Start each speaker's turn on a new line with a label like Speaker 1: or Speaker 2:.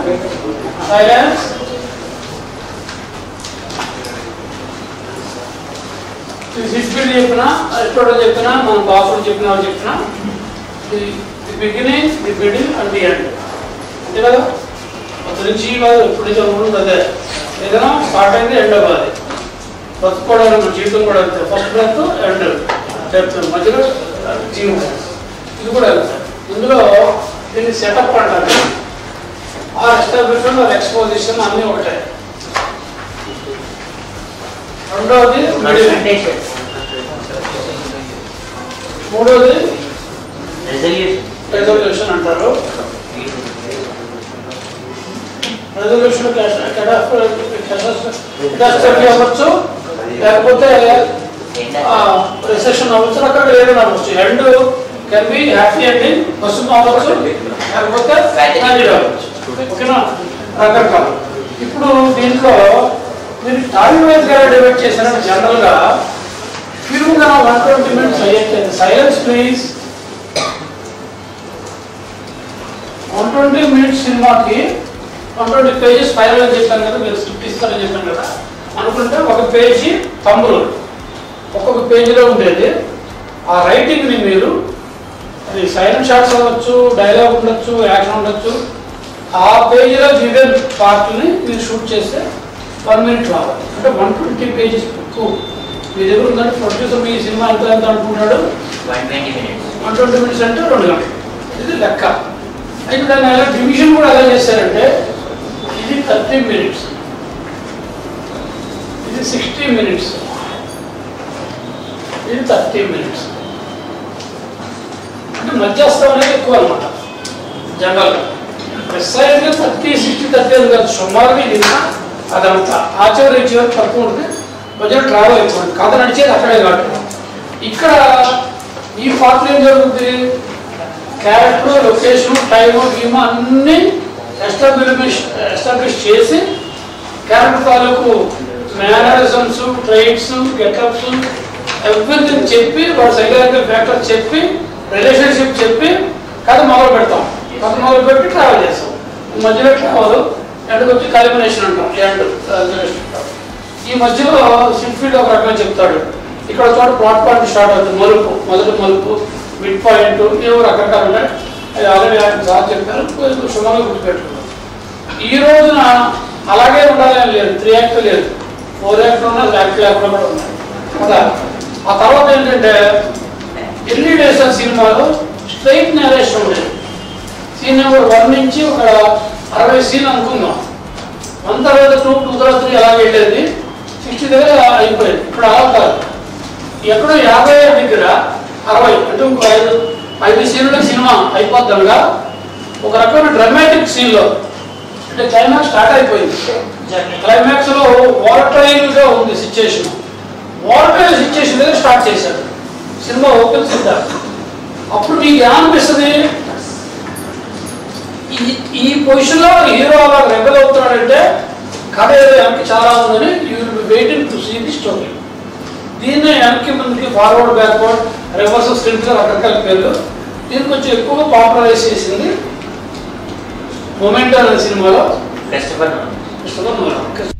Speaker 1: silence history చెప్పిన ఎస్టోడో చెప్పిన మన బాసుడు చెప్పిన వాళ్ళు చెప్పిన the beginning the middle and the end అంతే కదా అక్కడి నుంచి కాదు ఎప్పుడు నుంచి ఉంటుంది అదే ఏదైనా స్టార్ట్ అయింది ఎండ్ అవ్వాలి బతుకోవడానికి మన జీవితం కూడా అంతే ఫస్ట్ బ్రెత్ ఎండ్ డెత్ మధ్యలో జీవితం ఇది కూడా అంతే ఇందులో దీన్ని సెటప్ అంటారు ఆ ఎస్టాబ్లిష్మెంట్ ఆర్ ఎక్స్పోజిషన్ అన్నీ ఒకటే రెండవది మిడిల్ మూడవది
Speaker 2: రెజల్యూషన్
Speaker 1: రెజల్యూషన్ అంటారు రెజల్యూషన్ క్యాటాస్ట్రఫీ అవ్వచ్చు లేకపోతే రిసెషన్ అవ్వచ్చు అక్కడ ఏదైనా అవ్వచ్చు end can be happy ending పసుపు అవ్వచ్చు లేకపోతే ట్రాజెడీ అవ్వచ్చు ఓకేనా రకరకాలు ఇప్పుడు దీంట్లో మీరు టైం వైజ్ గా డివైడ్ చేసినట్టు జనరల్ గా ఫిల్మ్ గా వన్ ట్వంటీ మినిట్స్ అయ్యేది silence please one twenty minutes సినిమాకి వన్ ట్వంటీ పేజెస్ ఫైనల్ అని చెప్పాను కదా మీరు స్క్రిప్ట్ ఇస్తారని చెప్పాను కదా అనుకుంటే ఒక పేజీ తమ్ముడు ఒక్కొక్క పేజీలో ఉండేది ఆ రైటింగ్ని మీరు అది సైలెంట్ షాట్స్ అవ్వచ్చు డైలాగ్ ఉండొచ్చు యాక్షన్ ఉండొచ్చు ఆ పేజీలో గివెన్ పార్ట్ని మీరు షూట్ చేస్తే వన్ మినిట్ రావాలి అంటే వన్ ట్వంటీ పేజెస్ బుక్ మీ దగ్గర ఉందంటే ప్రొడ్యూసర్ మీ సినిమా ఎంత ఎంత అనుకుంటున్నాడు
Speaker 2: one twenty minutes
Speaker 1: one twenty minutes అంటే రెండు గంటలు ఇది లెక్క అయితే దాన్ని ఎలా డివిజన్ కూడా ఎలా చేశారంటే ఇది థర్టీ మినిట్స్ ఇది సిక్స్టీ మినిట్స్ ఇది థర్టీ మినిట్స్ అంటే మధ్యస్థం అనేది ఎక్కువ అనమాట జనరల్గా ప్రిసైజ్గా థర్టీ సిక్స్టీ థర్టీ అని కాదు సుమారుగా ఇది అదంతా ఆచరణ చివరికి తక్కువ ఉంటుంది మధ్యలో ట్రావెల్ అయిపోతుంది కథ నడిచేది అక్కడే కాబట్టి ఇక్కడ ఈ పార్ట్ ఏం జరుగుతుంది క్యారెక్టర్ లొకేషన్ టైమ్ గీమ్ అన్ని ఎస్టాబ్లిష్ ఎస్టాబ్లిష్ చేసి క్యారెక్టర్ తాలూకు మేనరిజమ్స్ ట్రైట్స్ గెటప్స్ ఎవ్రీథింగ్ చెప్పి వాడు సైకాలజికల్ ఫ్యాక్టర్ చెప్పి రిలేషన్షిప్ చెప్పి కథ మొదలు పెడతాం కథ మొదలు పెట్టి ట్రావెల్ చేస్తాం ఈ మధ్యలో ట్రావెల్ ఎండ్కి వచ్చి కాలిమినేషన్ అంటాం ఎండ్ ఈ మధ్యలో సిన్ఫీల్డ్ ఒక రకంగా చెప్తాడు ఇక్కడ చోట ప్లాట్ పాయింట్ స్టార్ట్ అవుతుంది మలుపు మొదటి మలుపు మిడ్ పాయింట్ ఏవో రకరకాలు ఉన్నాయి అది ఆల్రెడీ ఆయన సార్ చెప్పారు కొంచెం సుమారుగా గుర్తుపెట్టుకున్నాం ఈ రోజున అలాగే ఉండాలని లేదు త్రీ యాక్ట్ లేదు ఫోర్ యాక్ట్ ఉన్నా యాక్ట్ లేకుండా కూడా ఉన్నాయి కదా ఆ తర్వాత ఏంటంటే ఎన్ని డేస్ ఆ సినిమాలో స్ట్రైట్ నేరేషన్ ఉండేది సీన్ నెంబర్ వన్ నుంచి ఒక అరవై సీన్ అనుకుందాం వన్ తర్వాత టూ టూ తర్వాత త్రీ అలా వెళ్ళేది సిక్స్టీ దగ్గర అయిపోయింది ఇప్పుడు అలా కాదు ఎక్కడో యాభై దగ్గర అరవై అంటే ఇంకో ఐదు ఐదు సీన్ల సినిమా అయిపోద్దనగా ఒక రకమైన డ్రమాటిక్ సీన్లో అంటే క్లైమాక్స్ స్టార్ట్ అయిపోయింది క్లైమాక్స్ లో వాలటైల్ గా ఉంది సిచ్యుయేషన్ వాలటైల్ సిచ్యుయేషన్ దగ్గర స్టార్ట్ చేశాడు సినిమా ఓపెన్ సిద్ధార్థ్ అప్పుడు మీకు ఏమనిపిస్తుంది ఈ ఈ పొజిషన్ లో హీరో అలా రెబల్ అవుతున్నాడంటే కథ ఏదో వెనక్కి చాలా ఉందని you will waiting to see the story దీన్నే వెనక్కి ముందుకి ఫార్వర్డ్ బ్యాక్వర్డ్ రివర్స్ స్క్రిప్ట్ రకరకాల పేర్లు దీన్ని కొంచెం ఎక్కువ పాపులరైజ్ చేసింది మొమెంటో అనే సినిమాలో
Speaker 2: క్రిస్టఫర్
Speaker 1: కృష్ణ